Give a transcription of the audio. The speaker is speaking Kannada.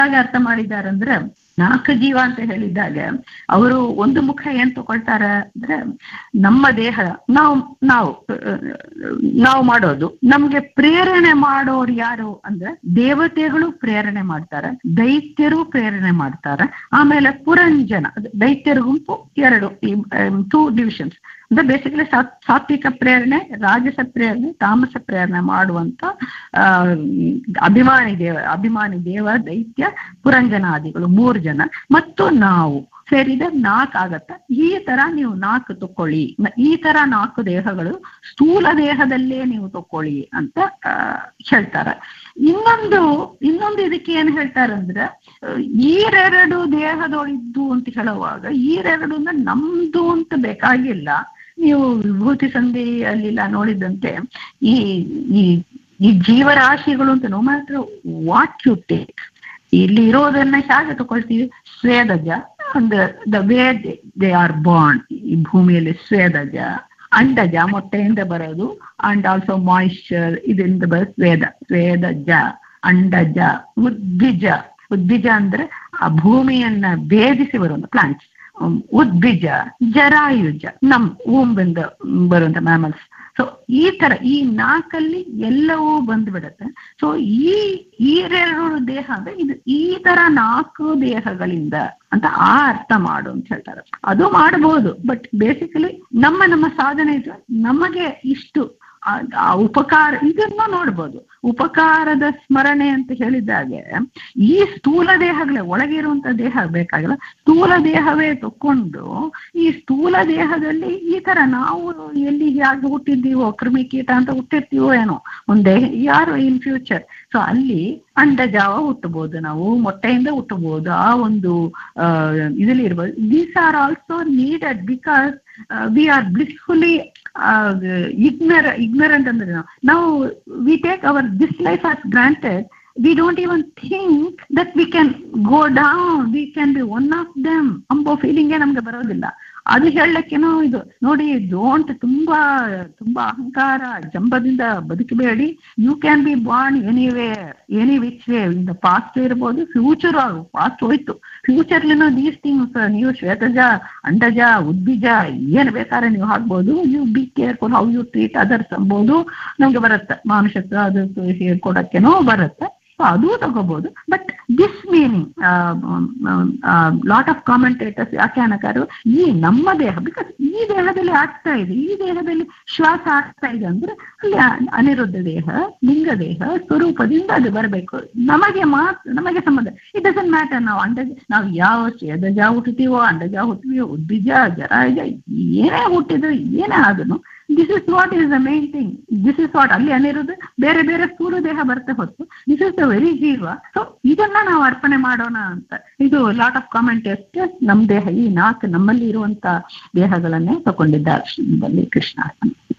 ಹೇಗೆ ಅರ್ಥ ಮಾಡಿದ್ದಾರೆ ಅಂದ್ರೆ ನಾಲ್ಕು ಜೀವ ಅಂತ ಹೇಳಿದಾಗ ಅವರು ಒಂದು ಮುಖ ಏನ್ ತಗೊಳ್ತಾರ ಅಂದ್ರೆ ನಮ್ಮ ದೇಹ ನಾವು ನಾವು ಅಹ್, ನಾವು ಮಾಡೋದು ನಮ್ಗೆ ಪ್ರೇರಣೆ ಮಾಡೋರು ಯಾರು ಅಂದ್ರೆ ದೇವತೆಗಳು ಪ್ರೇರಣೆ ಮಾಡ್ತಾರೆ ದೈತ್ಯರು ಪ್ರೇರಣೆ ಮಾಡ್ತಾರೆ ಆಮೇಲೆ ಪುರಂಜನ ಅದು ದೈತ್ಯರ ಗುಂಪು ಎರಡು ಟೂ ಡಿವಿಷನ್ಸ್ ಅಂದ್ರೆ ಬೇಸಿಕಲಿ ಸಾತ್ವಿಕ ಪ್ರೇರಣೆ ರಾಜಸ ಪ್ರೇರಣೆ ತಾಮಸ ಪ್ರೇರಣೆ ಮಾಡುವಂತ ಆ ಅಭಿಮಾನಿ ದೇವ ಅಭಿಮಾನಿ ದೇವ ದೈತ್ಯ ಪುರಂಜನಾದಿಗಳು ಮೂರು ಜನ ಮತ್ತು ನಾವು ಸೇರಿದ ನಾಲ್ಕು ಆಗತ್ತ ಈ ತರ ನೀವು ನಾಲ್ಕು ತಕೊಳ್ಳಿ ನ- ಈ ತರ ನಾಲ್ಕು ದೇಹಗಳು ಸ್ಥೂಲ ದೇಹದಲ್ಲೇ ನೀವು ತಕೊಳ್ಳಿ ಅಂತ ಆ, ಹೇಳ್ತಾರೆ ಇನ್ನೊಂದು ಇನ್ನೊಂದು ಇದಕ್ಕೆ ಏನ್ ಹೇಳ್ತಾರಂದ್ರೆ ಆ, ಈರೆರಡು ದೇಹದೊಳಿದ್ದು ಅಂತ ಹೇಳುವಾಗ ಈರೆರಡು ಅಂದ್ರೆ ನಮ್ದು ಅಂತ ಬೇಕಾಗಿಲ್ಲ ನೀವು ವಿಭೂತಿ ಸಂಧಿಯಲ್ಲಿಲ್ಲ ನೋಡಿದಂತೆ ಈ ಈ ಈ ಜೀವರಾಶಿಗಳು ಅಂತ no matter what you take ಇಲ್ಲಿ ಇರೋದನ್ನ ಹೇಗೆ ತಗೊಳ್ತೀವಿ ಸ್ವೇದಜ ಒಂದು the way they are born ಈ ಭೂಮಿಯಲ್ಲಿ ಸ್ವೇದಜ ಅಂಡಜ ಮೊಟ್ಟೆಯಿಂದ ಬರೋದು ಅಂಡ್ ಆಲ್ಸೋ ಮಾಯಿಶ್ಚರ್ ಇದರಿಂದ ಬರೋ ಸ್ವೇದ ಸ್ವೇದಜ ಅಂಡಜ ಉದ್ಭಿಜ ಉದ್ಭಿಜ ಅಂದ್ರೆ ಆ ಭೂಮಿಯನ್ನ ಭೇದಿಸಿ ಬರುವಂತ ಪ್ಲಾಂಟ್ಸ್ ಉದ್ಭಿಜ ಜರಾಯುಜ ನಮ್ ಊಂಬಿಂದ ಬರುವಂತ ಮ್ಯಾಮಲ್ಸ್ ಸೊ ಈ ತರ ಈ ನಾಲ್ಕಲ್ಲಿ ಎಲ್ಲವೂ ಬಂದ್ಬಿಡತ್ತೆ ಸೊ ಈ ಈರೆರಡು ದೇಹ ಅಂದ್ರೆ ಇದು ಈ ತರ ನಾಲ್ಕು ದೇಹಗಳಿಂದ ಅಂತ ಆ ಅರ್ಥ ಮಾಡು ಅಂತ ಹೇಳ್ತಾರೆ ಅದು ಮಾಡಬಹುದು ಬಟ್ ಬೇಸಿಕಲಿ ನಮ್ಮ ನಮ್ಮ ಸಾಧನೆ ಇದು ನಮಗೆ ಇಷ್ಟು ಆ ಆ ಉಪಕಾರ ಇದನ್ನ ನೋಡ್ಬೋದು ಉಪಕಾರದ ಸ್ಮರಣೆ ಅಂತ ಹೇಳಿದಾಗೆ ಈ ಸ್ಥೂಲ ದೇಹಗಳೇ ಒಳಗೆ ಇರುವಂತ ದೇಹ ಬೇಕಾಗಿಲ್ಲ ಸ್ಥೂಲ ದೇಹವೇ ತಕೊಂಡು ಈ ಸ್ಥೂಲ ದೇಹದಲ್ಲಿ ಈ ತರ ನಾವು ಎಲ್ಲಿ ಹೇಗೆ ಹುಟ್ಟಿದ್ದೀವೋ ಕ್ರಿಮಿಕೀಟ ಅಂತ ಹುಟ್ಟಿರ್ತೀವೋ ಏನೋ ಮುಂದೆ ಯಾರು ಇನ್ ಫ್ಯೂಚರ್ ಸೊ ಅಲ್ಲಿ ಅಂಡಜಾವ ಹುಟ್ಟಬಹುದು ನಾವು ಮೊಟ್ಟೆಯಿಂದ ಹುಟ್ಟಬಹುದು ಆ ಒಂದು ಆ, ಇದ್ರಲ್ಲಿ ಇರ್ಬೋದು these are also needed because we are blissfully ignore ignorant ಅಂದ್ರೆ ನಾವು ನಾವು we take our this life as granted we don't even think that we can go down we can be one of them ಅಂಬೋ ಫೀಲಿಂಗೇ ನಮ್ಗೆ ಬರೋದಿಲ್ಲ ಅದು ಹೇಳಕ್ಕೆನೋ ಇದು ನೋಡಿ ಡೋಂಟ್ ತುಂಬಾ ತುಂಬಾ ಅಹಂಕಾರ ಜಂಬದಿಂದ ಬದುಕಬೇಡಿ you can be born anywhere any which way ಇಂದ ಪಾಸ್ಟ್ ಇರ್ಬೋದು ಫ್ಯೂಚರ್ ಪಾಸ್ಟ್ ಹೋಯ್ತು ಫ್ಯೂಚರ್ಲಿನೂ ದೀಸ್ ಥಿಂಗ್ಸ್ ನೀವು ಶ್ವೇತಜ ಅಂಡಜ ಉದ್ಬೀಜ ಏನ್ ಬೇಕಾದ್ರೆ ನೀವು ಹಾಕ್ಬೋದು you be careful how you treat others ಅಂಬೋದು ನಮ್ಗೆ ಬರುತ್ತೆ ಮಾನುಷತ್ವ ಅದು ಹೇಳ್ಕೊಡಕ್ಕೇನೋ ಬರುತ್ತೆ ಸೊ ಅದು ತಗೋಬಹುದು but this meaning lot of commentators ವ್ಯಾಖ್ಯಾನಕಾರರು ಈ ನಮ್ಮ ದೇಹ ಬಿಕಾಸ್ ಈ ದೇಹದಲ್ಲಿ ಆಗ್ತಾ ಇದೆ ಈ ದೇಹದಲ್ಲಿ ಶ್ವಾಸ ಆಗ್ತಾ ಇದೆ ಅಂದ್ರೆ ಅಲ್ಲಿ ಅ- ಅನಿರುದ್ಧ ದೇಹ ಲಿಂಗ ದೇಹ ಸ್ವರೂಪದಿಂದ ಅದು ಬರಬೇಕು ನಮಗೆ ಮಾತ್ರ ನಮಗೆ ಸಂಬಂಧ ಇಟ್ ಡಸನ್ ಮ್ಯಾಟರ್ ನಾವು ಅಂಡಜ ನಾವು ಯಾವ ಛೇದಜ ಹುಟ್ಟುತ್ತೀವೋ ಅಂಡಜ ಹುಟ್ಟುತ್ತೀವೋ ಉದ್ಬೀಜ ಜರಾಯುಜ ಏನೇ ಹುಟ್ಟಿದ್ರು ಏನೇ ಆದನು this is what is the main thing this is what ಅಲ್ಲಿ ಅಲ್ಲಿರೋದು ಬೇರೆ ಬೇರೆ ಸ್ಥೂಲ ದೇಹ ಬರ್ತಾ ಹೊತ್ತು ದಿಸ್ ಇಸ್ ದ ವೆರಿ ಜೀವ ಸೊ ಇದನ್ನ ನಾವು ಅರ್ಪಣೆ ಮಾಡೋಣ ಅಂತ ಇದು ಲಾಟ್ ಆಫ್ ಕಾಮೆಂಟೇರ್ಸ್ ನಮ್ಮ ದೇಹ ಈ ನಾಲ್ಕು ನಮ್ಮಲ್ಲಿ ಇರುವಂತ ದೇಹಗಳನ್ನೇ ತಗೊಂಡಿದ್ದಾರೆ ಶ್ರೀ ಕೃಷ್ಣ